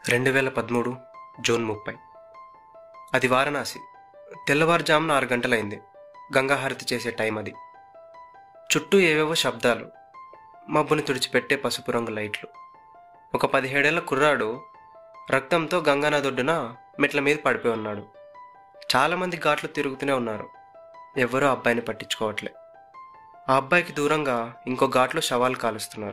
రెండు వేల పదమూడు జూన్ ముప్పై అది వారణాసి తెల్లవారుజామున ఆరు గంటలైంది గంగాహారతి చేసే టైం అది చుట్టూ ఏవేవో శబ్దాలు మబ్బుని తుడిచిపెట్టే పసుపు రంగు లైట్లు ఒక పదిహేడేళ్ల కుర్రాడు రక్తంతో గంగానదొడ్డున మెట్ల మీద పడిపోయి ఉన్నాడు చాలామంది ఘాట్లు తిరుగుతూనే ఉన్నారు ఎవ్వరూ ఆ అబ్బాయిని పట్టించుకోవట్లే ఆ అబ్బాయికి దూరంగా ఇంకో ఘాట్లో శవాలు కాలుస్తున్నారు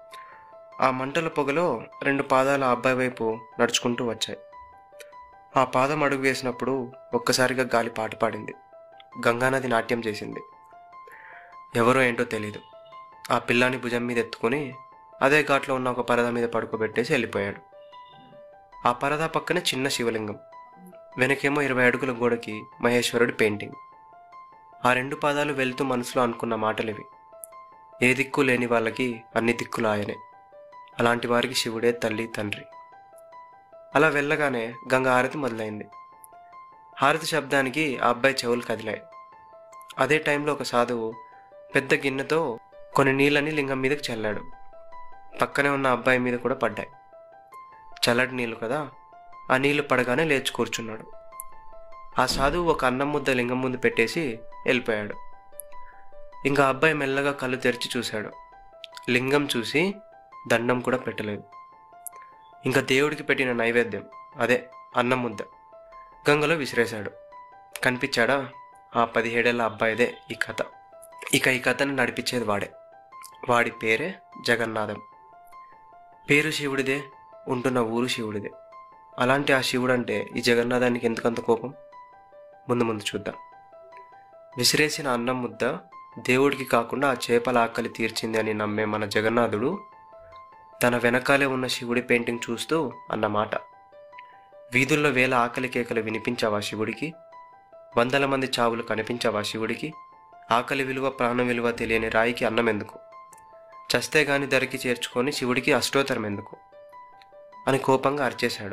ఆ మంటల పొగలో రెండు పాదాలు ఆ అబ్బాయి వైపు నడుచుకుంటూ వచ్చాయి ఆ పాదం అడుగు వేసినప్పుడు ఒక్కసారిగా గాలి పాట పాడింది గంగానది నాట్యం చేసింది ఎవరో ఏంటో తెలీదు ఆ పిల్లాని భుజం మీద ఎత్తుకొని అదే ఘాట్లో ఉన్న ఒక పరద మీద పడుకోబెట్టేసి వెళ్ళిపోయాడు ఆ పరద పక్కనే చిన్న శివలింగం వెనకేమో ఇరవై అడుగుల గోడకి మహేశ్వరుడి పెయింటింగ్ ఆ రెండు పాదాలు వెళ్తూ మనసులో అనుకున్న మాటలివి ఏ దిక్కు లేని వాళ్ళకి అన్ని దిక్కులు ఆయనే అలాంటి వారికి శివుడే తల్లి తండ్రి అలా వెళ్ళగానే గంగ హారతి మొదలైంది హారతి శబ్దానికి ఆ అబ్బాయి చెవులు కదిలాయి అదే టైంలో ఒక సాధువు పెద్ద గిన్నెతో కొన్ని నీళ్ళని లింగం మీదకి చల్లాడు పక్కనే ఉన్న అబ్బాయి మీద కూడా పడ్డాయి చల్లటి నీళ్ళు కదా ఆ నీళ్లు పడగానే లేచి కూర్చున్నాడు ఆ సాధువు ఒక అన్నం ముద్ద లింగం ముందు పెట్టేసి వెళ్ళిపోయాడు ఇంకా అబ్బాయి మెల్లగా కళ్ళు తెరిచి చూశాడు లింగం చూసి దండం కూడా పెట్టలేదు ఇంకా దేవుడికి పెట్టిన నైవేద్యం అదే అన్నం ముద్ద గంగలో విసిరేశాడు కనిపించాడా ఆ పదిహేడేళ్ళ అబ్బాయిదే ఈ కథ ఇక ఈ కథని నడిపించేది వాడే వాడి పేరే జగన్నాథం పేరు శివుడిదే ఉంటున్న ఊరు శివుడిదే అలాంటి ఆ శివుడు అంటే ఈ జగన్నాథానికి ఎందుకంత కోపం ముందు ముందు చూద్దాం విసిరేసిన అన్నం ముద్ద దేవుడికి కాకుండా ఆ చేపల ఆకలి తీర్చింది అని నమ్మే మన జగన్నాథుడు తన వెనకాలే ఉన్న శివుడి పెయింటింగ్ చూస్తూ అన్నమాట వీధుల్లో వేల ఆకలి కేకలు వినిపించావా శివుడికి వందల మంది చావులు కనిపించావా శివుడికి ఆకలి విలువ ప్రాణం విలువ తెలియని రాయికి అన్నం ఎందుకు చస్తే గాని ధరికి చేర్చుకొని శివుడికి అష్టోత్తరం ఎందుకు అని కోపంగా అరిచేశాడు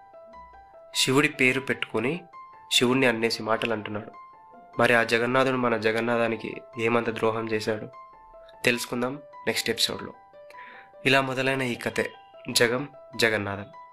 శివుడి పేరు పెట్టుకుని శివుణ్ణి అన్నేసి మాటలు అంటున్నాడు మరి ఆ జగన్నాథుడు మన జగన్నాథానికి ఏమంత ద్రోహం చేశాడు తెలుసుకుందాం నెక్స్ట్ ఎపిసోడ్లో ఇలా మొదలైన ఈ కథే జగం జగన్నాథం